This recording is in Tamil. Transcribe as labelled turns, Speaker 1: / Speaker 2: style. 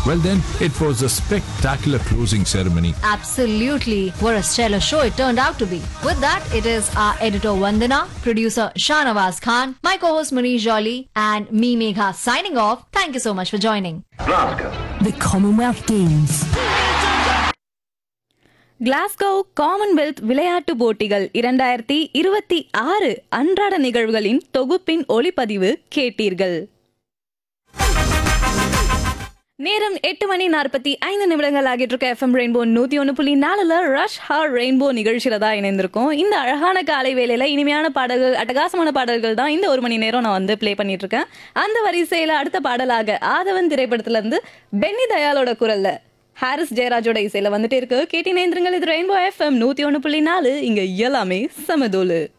Speaker 1: Well, then, it was a spectacular closing ceremony.
Speaker 2: Absolutely. What a stellar show it turned out to be. With that, it is our editor Vandana, producer Shahnawaz Khan, my co-host Manish Jolly, and me Megha signing off. Thank you so much for joining.
Speaker 3: Glasgow.
Speaker 4: The Commonwealth Games.
Speaker 5: Glasgow Commonwealth விளையாட்டு போட்டிகள் இரண்டாயிரத்தி இருபத்தி ஆறு அன்றாட நிகழ்வுகளின் தொகுப்பின் ஒளிப்பதிவு கேட்டீர்கள் நேரம் எட்டு மணி நாற்பத்தி ஐந்து நிமிடங்கள் ஆகிட்டு இருக்க எஃப்எம் ரெயின்போ நூத்தி ஒன்று புள்ளி நாலுல ரஷ் ஹார் ரெயின்போ நிகழ்ச்சியில தான் இணைந்திருக்கோம் இந்த அழகான காலை வேலையில இனிமையான பாடல்கள் அட்டகாசமான பாடல்கள் தான் இந்த ஒரு மணி நேரம் நான் வந்து ப்ளே பண்ணிட்டு இருக்கேன் அந்த வரிசையில அடுத்த பாடலாக ஆதவன் திரைப்படத்துல இருந்து பென்னி தயாளோட குரல்ல ஹாரிஸ் ஜெயராஜோட இசையில வந்துட்டு இருக்கு கேட்டி நேந்திரங்கள் இது ரெயின்போ எஃப்எம் நூத்தி ஒன்று புள்ளி நாலு இங்க எல்லாமே சமதோலு